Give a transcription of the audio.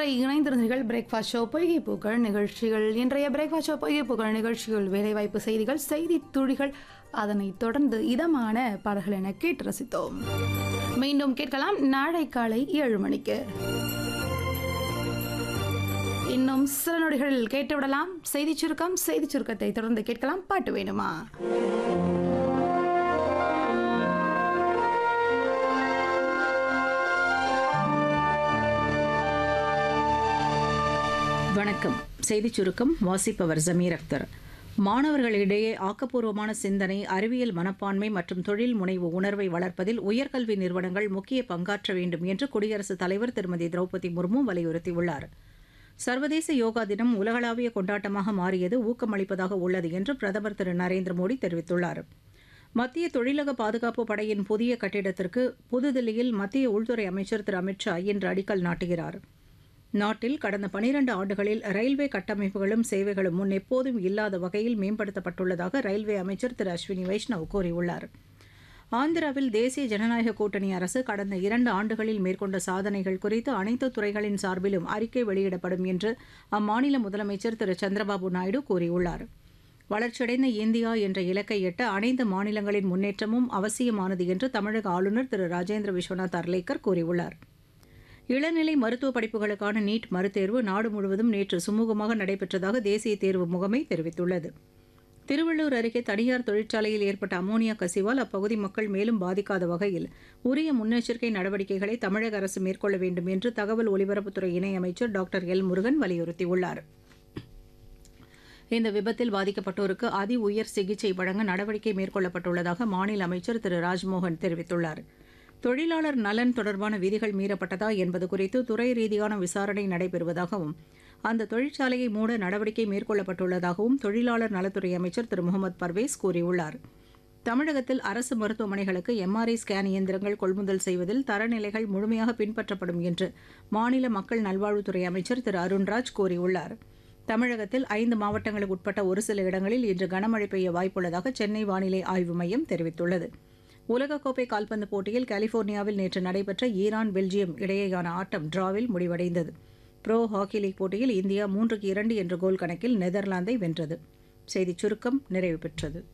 இதுவரை இணைந்திருந்தீர்கள் breakfast show பொய்கை பூக்கள் நிகழ்ச்சிகள் இன்றைய பிரேக்ஃபாஸ்ட் ஷோ பொய்கை பூக்கள் நிகழ்ச்சிகள் வேலைவாய்ப்பு செய்திகள் செய்தி துளிகள் அதனைத் தொடர்ந்து இதமான பாடல்கள் என கேட்டு ரசித்தோம் மீண்டும் கேட்கலாம் நாளை காலை ஏழு மணிக்கு இன்னும் சில நொடிகளில் கேட்டுவிடலாம் செய்தி சுருக்கம் செய்தி சுருக்கத்தை தொடர்ந்து கேட்கலாம் பாட்டு வேணுமா வணக்கம் செய்திச் சுருக்கம் வாசிப்பவர் ஜமீர் அக்தர் மாணவர்களிடையே ஆக்கப்பூர்வமான சிந்தனை அறிவியல் மனப்பான்மை மற்றும் தொழில் முனைவு உணர்வை வளர்ப்பதில் உயர்கல்வி நிறுவனங்கள் முக்கிய பங்காற்ற வேண்டும் என்று குடியரசுத் தலைவர் திருமதி திரௌபதி முர்மு வலியுறுத்தியுள்ளார் சர்வதேச யோகா தினம் உலகளாவிய கொண்டாட்டமாக மாறியது ஊக்கமளிப்பதாக உள்ளது என்று பிரதமர் திரு நரேந்திர மோடி தெரிவித்துள்ளார் மத்திய தொழிலக பாதுகாப்பு படையின் புதிய கட்டிடத்திற்கு புதுதில்லியில் மத்திய உள்துறை அமைச்சர் திரு அமித்ஷா இன்று அடிக்கல் நாட்டுகிறார் நாட்டில் கடந்த பனிரண்டு ஆண்டுகளில் ரயில்வே கட்டமைப்புகளும் சேவைகளும் முன் எப்போதும் இல்லாத வகையில் மேம்படுத்தப்பட்டுள்ளதாக ரயில்வே அமைச்சர் திரு அஸ்வினி வைஷ்ணவ் கூறியுள்ளார் ஆந்திராவில் தேசிய ஜனநாயக கூட்டணி அரசு கடந்த இரண்டு ஆண்டுகளில் மேற்கொண்ட சாதனைகள் குறித்து அனைத்து துறைகளின் சார்பிலும் அறிக்கை வெளியிடப்படும் என்று அம்மாநில முதலமைச்சர் திரு சந்திரபாபு நாயுடு கூறியுள்ளார் வளர்ச்சியடைந்த இந்தியா என்ற இலக்கை எட்ட அனைத்து மாநிலங்களின் முன்னேற்றமும் அவசியமானது என்று தமிழக ஆளுநர் திரு ராஜேந்திர விஸ்வநாத் அர்லேக்கர் கூறியுள்ளார் இளநிலை மருத்துவ படிப்புகளுக்கான நீட் மறுதேர்வு நாடு முழுவதும் நேற்று சுமூகமாக நடைபெற்றதாக தேசிய தேர்வு முகமை தெரிவித்துள்ளது திருவள்ளூர் அருகே தனியார் தொழிற்சாலையில் ஏற்பட்ட அமோனியா கசிவால் அப்பகுதி மக்கள் மேலும் பாதிக்காத வகையில் உரிய முன்னெச்சரிக்கை நடவடிக்கைகளை தமிழக அரசு மேற்கொள்ள வேண்டும் என்று தகவல் ஒலிபரப்புத்துறை இணையமைச்சர் டாக்டர் எல் முருகன் வலியுறுத்தியுள்ளார் இந்த விபத்தில் பாதிக்கப்பட்டோருக்கு அதி உயர் சிகிச்சை வழங்க நடவடிக்கை மேற்கொள்ளப்பட்டுள்ளதாக மாநில அமைச்சர் திரு ராஜ்மோகன் தெரிவித்துள்ளார் தொழிலாளர் நலன் தொடர்பான விதிகள் மீறப்பட்டதா என்பது குறித்து துறை ரீதியான விசாரணை நடைபெறுவதாகவும் அந்த தொழிற்சாலையை மூட நடவடிக்கை மேற்கொள்ளப்பட்டுள்ளதாகவும் தொழிலாளர் நலத்துறை அமைச்சர் திரு முகமது பர்வேஸ் கூறியுள்ளார் தமிழகத்தில் அரசு மருத்துவமனைகளுக்கு எம்ஆர்ஐ ஸ்கேன் இயந்திரங்கள் கொள்முதல் செய்வதில் தரநிலைகள் முழுமையாக பின்பற்றப்படும் என்று மாநில மக்கள் நல்வாழ்வுத்துறை அமைச்சர் திரு அருண்ராஜ் கூறியுள்ளார் தமிழகத்தில் ஐந்து மாவட்டங்களுக்கு உட்பட்ட ஒரு சில இடங்களில் இன்று கனமழை பெய்ய வாய்ப்புள்ளதாக சென்னை வானிலை ஆய்வு மையம் தெரிவித்துள்ளது உலகக்கோப்பை கால்பந்து போட்டியில் கலிபோர்னியாவில் நேற்று நடைபெற்ற ஈரான் பெல்ஜியம் இடையேயான ஆட்டம் டிராவில் முடிவடைந்தது ப்ரோ ஹாக்கி லீக் போட்டியில் இந்தியா மூன்றுக்கு இரண்டு என்ற கோல் கணக்கில் நெதர்லாந்தை வென்றது செய்திச் சுருக்கம் நிறைவு பெற்றது